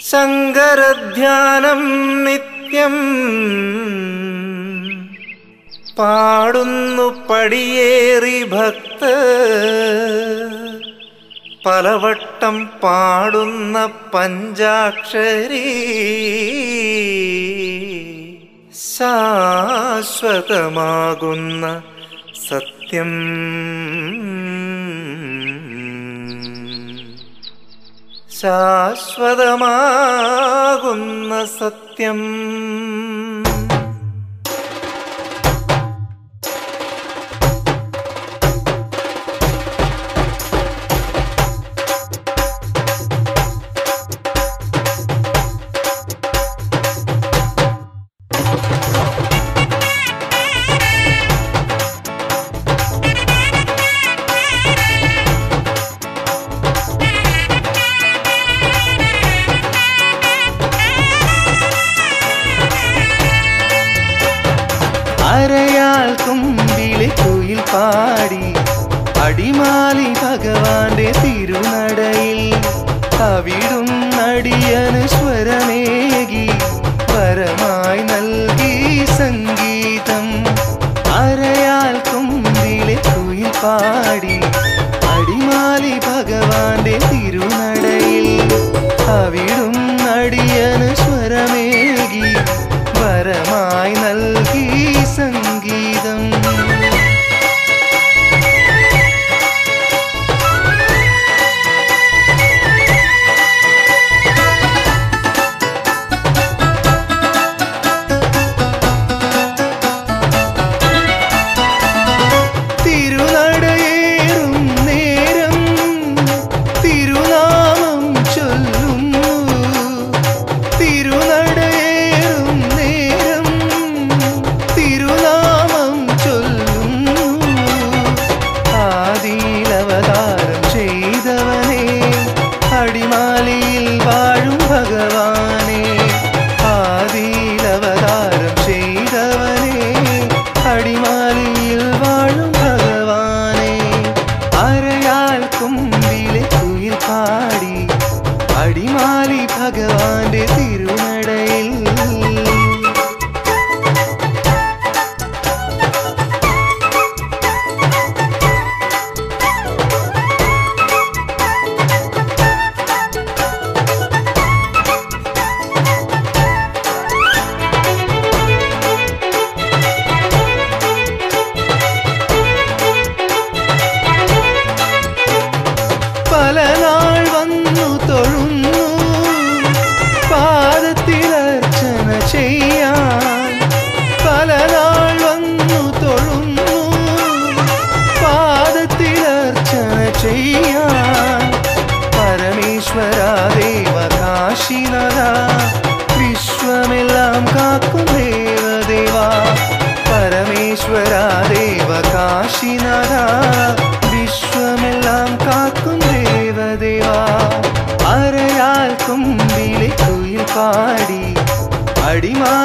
ശങ്കരധ്യാനം നിത്യം പാടുന്നു പടിയേറി ഭക്ത പലവട്ടം പാടുന്ന പഞ്ചാക്ഷരി ശാശ്വതമാകുന്ന സത്യം ശാശ്വതമാകുന്ന സത്യം അരയാൽ തുമ്പിലെ കുയിൽ പാടി അടിമാലി ഭഗവാന്റെ തിരുനടയിൽ അവിടും നടിയന് സ്വരമേകി പരമായി നൽകി സംഗീതം അരയാൽ തുമ്പിലെ കുയിൽ പാടി അടിമാലി ഭഗവാന്റെ തിരുനടയിൽ അവിടും നടിയന് സ്വരമേകി വരമായി നൽകി സംഗീതം തിരുനടയേറും നേരം തിരുനാമം ചൊല്ലുന്നു തിരുനടയേറും നേരം തിരുനാമം ചൊല്ലുന്നു ആദിയിലവതാരം ചെയ്തവനെ അടിമാലിയിൽ വാഴും ഭഗവാനെ ആദിയിലവതാരം ചെയ്തവനെ അടിമാലിയിൽ വാഴും ഭഗവാനെ അരയാൽ കുമ്പിലെ കുയിൽ പാടി അടിമാലി ഭഗവാന്റെ തിരുനടയിൽ പല നാൾ വന്നു തൊഴുന്നു പാദത്തിലർച്ചന ചെയ്യാൻ പല നാൾ വന്നു തൊഴുന്നു പാദത്തിലർച്ചന ചെയ്യാൻ പരമേശ്വര ദേവ കാശിനത വിശ്വമെല്ലാം കാക്കും ദേവദേവാ പരമേശ്വര ദേവ കാശിനത വിശ്വമെല്ലാം കാക്കും ദേവദേവാ അരയാൽ കുമ്പിലെ കുയിൽ പാടി അടിമാ